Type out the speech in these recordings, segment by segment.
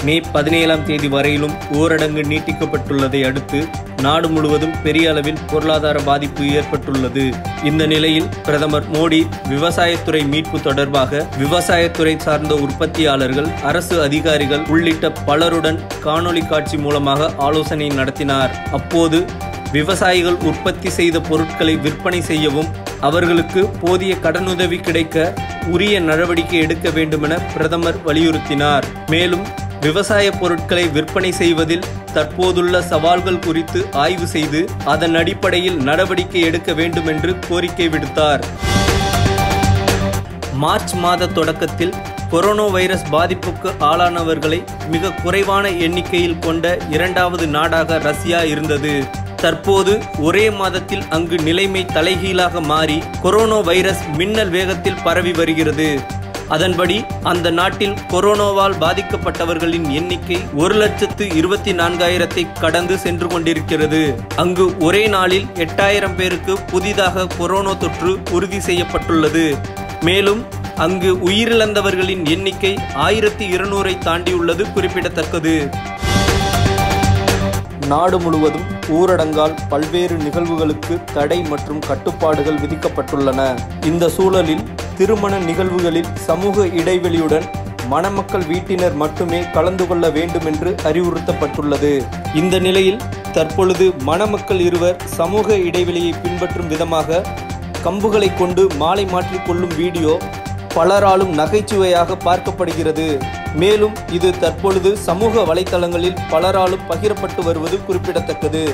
மே பதினேழாம் தேதி வரையிலும் ஊரடங்கு நீட்டிக்கப்பட்டுள்ளதை அடுத்து நாடு முழுவதும் பெரிய அளவில் பொருளாதார பாதிப்பு ஏற்பட்டுள்ளது இந்த நிலையில் பிரதமர் மோடி விவசாயத்துறை மீட்பு தொடர்பாக விவசாயத்துறை சார்ந்த உற்பத்தியாளர்கள் அரசு அதிகாரிகள் உள்ளிட்ட பலருடன் காணொளி காட்சி மூலமாக ஆலோசனை நடத்தினார் அப்போது விவசாயிகள் உற்பத்தி செய்த பொருட்களை விற்பனை செய்யவும் அவர்களுக்கு போதிய கடனுதவி கிடைக்க உரிய நடவடிக்கை எடுக்க வேண்டுமென பிரதமர் வலியுறுத்தினார் மேலும் விவசாய பொருட்களை விற்பனை செய்வதில் தற்போதுள்ள சவால்கள் குறித்து ஆய்வு செய்து அதன் அடிப்படையில் நடவடிக்கை எடுக்க வேண்டும் என்று கோரிக்கை விடுத்தார் மார்ச் மாத தொடக்கத்தில் கொரோனா வைரஸ் பாதிப்புக்கு ஆளானவர்களை மிக குறைவான எண்ணிக்கையில் கொண்ட இரண்டாவது நாடாக ரஷ்யா இருந்தது தற்போது ஒரே மாதத்தில் அங்கு நிலைமை தலைகீழாக மாறி கொரோனா வைரஸ் மின்னல் வேகத்தில் பரவி வருகிறது அதன்படி அந்த நாட்டில் கொரோனாவால் பாதிக்கப்பட்டவர்களின் எண்ணிக்கை ஒரு லட்சத்து இருபத்தி நான்காயிரத்தை கடந்து சென்று கொண்டிருக்கிறது அங்கு ஒரே நாளில் எட்டாயிரம் பேருக்கு புதிதாக கொரோனா தொற்று உறுதி செய்யப்பட்டுள்ளது மேலும் அங்கு உயிரிழந்தவர்களின் எண்ணிக்கை ஆயிரத்தி இருநூறை தாண்டியுள்ளது குறிப்பிடத்தக்கது நாடு முழுவதும் ஊரடங்கால் பல்வேறு நிகழ்வுகளுக்கு தடை மற்றும் கட்டுப்பாடுகள் விதிக்கப்பட்டுள்ளன இந்த சூழலில் திருமண நிகழ்வுகளில் சமூக இடைவெளியுடன் மணமக்கள் வீட்டினர் மட்டுமே கலந்து கொள்ள வேண்டும் என்று அறிவுறுத்தப்பட்டுள்ளது இந்த நிலையில் தற்பொழுது மணமக்கள் இருவர் சமூக இடைவெளியை பின்பற்றும் விதமாக கம்புகளை கொண்டு மாலை மாற்றிக்கொள்ளும் வீடியோ பலராலும் நகைச்சுவையாக பார்க்கப்படுகிறது மேலும் இது தற்பொழுது சமூக வலைத்தளங்களில் பலராலும் பகிரப்பட்டு வருவது குறிப்பிடத்தக்கது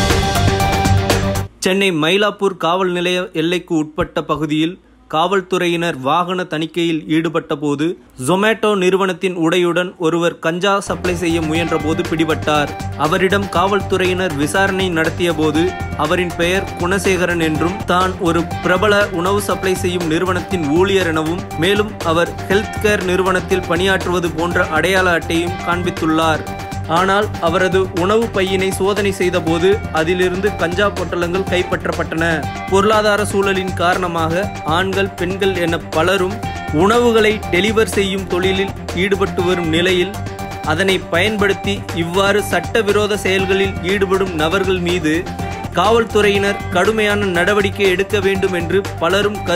சென்னை மயிலாப்பூர் காவல் நிலைய எல்லைக்கு உட்பட்ட பகுதியில் காவல்துறையினர் வாகன தணிக்கையில் ஈடுபட்ட போது ஜொமேட்டோ நிறுவனத்தின் உடையுடன் ஒருவர் கஞ்சா சப்ளை செய்ய முயன்றபோது பிடிபட்டார் அவரிடம் காவல்துறையினர் விசாரணை நடத்திய போது அவரின் பெயர் குணசேகரன் என்றும் தான் ஒரு பிரபல உணவு சப்ளை செய்யும் நிறுவனத்தின் ஊழியர் எனவும் மேலும் அவர் ஹெல்த் கேர் நிறுவனத்தில் பணியாற்றுவது போன்ற அடையாள அட்டையும் காண்பித்துள்ளார் ஆனால் அவரது உணவு பையினை சோதனை செய்தபோது அதிலிருந்து கஞ்சா பொட்டலங்கள் கைப்பற்றப்பட்டன பொருளாதார சூழலின் காரணமாக ஆண்கள் பெண்கள் என பலரும் உணவுகளை டெலிவர் செய்யும் தொழிலில் ஈடுபட்டு வரும் நிலையில் அதனை பயன்படுத்தி இவ்வாறு சட்டவிரோத செயல்களில் ஈடுபடும் நபர்கள் மீது காவல்துறையினர் கடுமையான நடவடிக்கை எடுக்க வேண்டும் என்று பலரும்